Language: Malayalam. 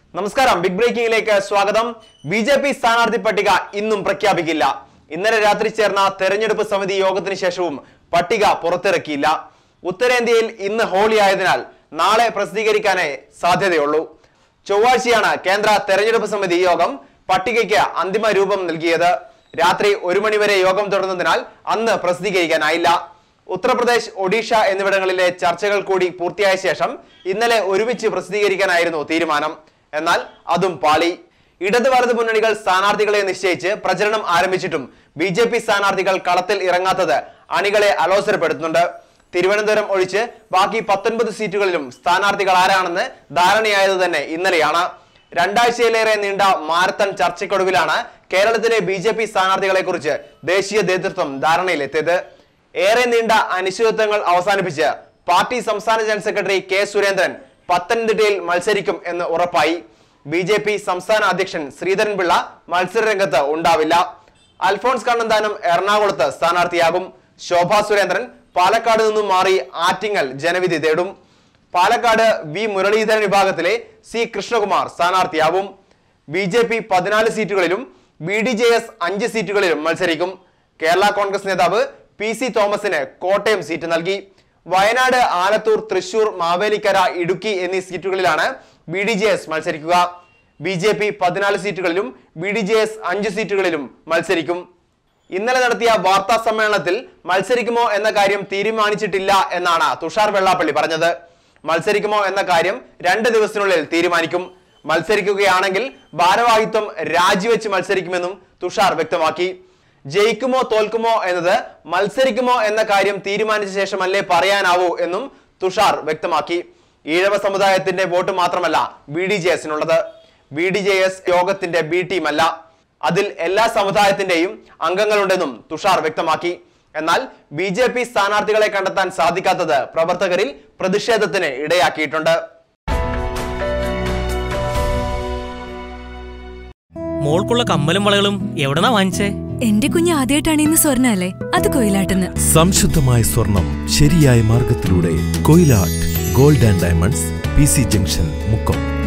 നമസ്കാരം ബിഗ് ബ്രേക്കിംഗിലേക്ക് സ്വാഗതം ബി ജെ പി സ്ഥാനാർത്ഥി പട്ടിക ഇന്നും പ്രഖ്യാപിക്കില്ല ഇന്നലെ രാത്രി ചേർന്ന തെരഞ്ഞെടുപ്പ് സമിതി യോഗത്തിന് ശേഷവും പട്ടിക പുറത്തിറക്കിയില്ല ഉത്തരേന്ത്യയിൽ ഇന്ന് ഹോളി ആയതിനാൽ നാളെ പ്രസിദ്ധീകരിക്കാനേ സാധ്യതയുള്ളൂ ചൊവ്വാഴ്ചയാണ് കേന്ദ്ര തെരഞ്ഞെടുപ്പ് സമിതി യോഗം പട്ടികയ്ക്ക് അന്തിമ രൂപം നൽകിയത് രാത്രി ഒരു മണിവരെ യോഗം തുടർന്നതിനാൽ അന്ന് പ്രസിദ്ധീകരിക്കാനായില്ല ഉത്തർപ്രദേശ് ഒഡീഷ എന്നിവിടങ്ങളിലെ ചർച്ചകൾ കൂടി പൂർത്തിയായ ശേഷം ഇന്നലെ ഒരുമിച്ച് പ്രസിദ്ധീകരിക്കാനായിരുന്നു തീരുമാനം എന്നാൽ അതും പാളി ഇടത് വലത് മുന്നണികൾ സ്ഥാനാർത്ഥികളെ നിശ്ചയിച്ച് പ്രചരണം ആരംഭിച്ചിട്ടും ബി ജെ പി സ്ഥാനാർത്ഥികൾ കളത്തിൽ ഇറങ്ങാത്തത് അണികളെ അലോസരപ്പെടുത്തുന്നുണ്ട് തിരുവനന്തപുരം ഒഴിച്ച് ബാക്കി പത്തൊൻപത് സീറ്റുകളിലും സ്ഥാനാർത്ഥികൾ ആരാണെന്ന് ധാരണയായത് തന്നെ ഇന്നലെയാണ് രണ്ടാഴ്ചയിലേറെ നീണ്ട മാരത്തൺ ചർച്ചയ്ക്കൊടുവിലാണ് കേരളത്തിലെ ബി ജെ പി സ്ഥാനാർത്ഥികളെ കുറിച്ച് ദേശീയ നേതൃത്വം ധാരണയിലെത്തിയത് ഏറെ നീണ്ട അനിശ്ചിതത്വങ്ങൾ അവസാനിപ്പിച്ച് പാർട്ടി സംസ്ഥാന ജനറൽ സെക്രട്ടറി കെ സുരേന്ദ്രൻ പത്തനംതിട്ടയിൽ മത്സരിക്കും എന്ന് ഉറപ്പായി ബി ജെ പി സംസ്ഥാന അധ്യക്ഷൻ ശ്രീധരൻപിള്ള മത്സരരംഗത്ത് ഉണ്ടാവില്ല അൽഫോൺസ് കണ്ണന്താനം എറണാകുളത്ത് സ്ഥാനാർത്ഥിയാകും ശോഭാ സുരേന്ദ്രൻ പാലക്കാട് നിന്നും മാറി ആറ്റിങ്ങൽ ജനവിധി തേടും പാലക്കാട് വി മുരളീധരൻ വിഭാഗത്തിലെ സി കൃഷ്ണകുമാർ സ്ഥാനാർത്ഥിയാവും ബി ജെ പി പതിനാല് സീറ്റുകളിലും ബി ഡി ജെ എസ് അഞ്ച് സീറ്റുകളിലും മത്സരിക്കും കേരള കോൺഗ്രസ് നേതാവ് പി സി തോമസിന് കോട്ടയം സീറ്റ് നൽകി വയനാട് ആലത്തൂർ തൃശൂർ മാവേലിക്കര ഇടുക്കി എന്നീ സീറ്റുകളിലാണ് ബി ഡി ജെ എസ് മത്സരിക്കുക ബി ജെ പി പതിനാല് സീറ്റുകളിലും ബി ഡി ജെ എസ് അഞ്ച് സീറ്റുകളിലും മത്സരിക്കും ഇന്നലെ നടത്തിയ വാർത്താ സമ്മേളനത്തിൽ മത്സരിക്കുമോ എന്ന കാര്യം തീരുമാനിച്ചിട്ടില്ല എന്നാണ് തുഷാർ വെള്ളാപ്പള്ളി പറഞ്ഞത് മത്സരിക്കുമോ എന്ന കാര്യം രണ്ട് ദിവസത്തിനുള്ളിൽ തീരുമാനിക്കും മത്സരിക്കുകയാണെങ്കിൽ ഭാരവാഹിത്വം രാജിവെച്ച് മത്സരിക്കുമെന്നും തുഷാർ വ്യക്തമാക്കി ജയിക്കുമോ തോൽക്കുമോ എന്നത് മത്സരിക്കുമോ എന്ന കാര്യം തീരുമാനിച്ച ശേഷമല്ലേ പറയാനാവൂ എന്നും തുഷാർ വ്യക്തമാക്കി ഈഴവ സമുദായത്തിന്റെ വോട്ട് മാത്രമല്ല ബി ഡി ജെ എസിനുള്ളത് ബി ഡി ജെ എസ് യോഗത്തിന്റെ ബി ടീം അല്ല അതിൽ എല്ലാ സമുദായത്തിന്റെയും അംഗങ്ങളുണ്ടെന്നും തുഷാർ വ്യക്തമാക്കി എന്നാൽ ബി ജെ പി സ്ഥാനാർത്ഥികളെ കണ്ടെത്താൻ സാധിക്കാത്തത് പ്രവർത്തകരിൽ പ്രതിഷേധത്തിന് ഇടയാക്കിയിട്ടുണ്ട് മോൾക്കുള്ള കമ്മലും വളകളും എവിടെന്നാ വാങ്ങിച്ചേ എന്റെ കുഞ്ഞ് ആദ്യമായിട്ടാണ് ഇന്ന് സ്വർണ്ണ അല്ലേ അത് കൊയിലാട്ടെന്ന് സംശുദ്ധമായ സ്വർണം ശരിയായ മാർഗത്തിലൂടെ Koyilatt gold and diamonds P C junction Mukkam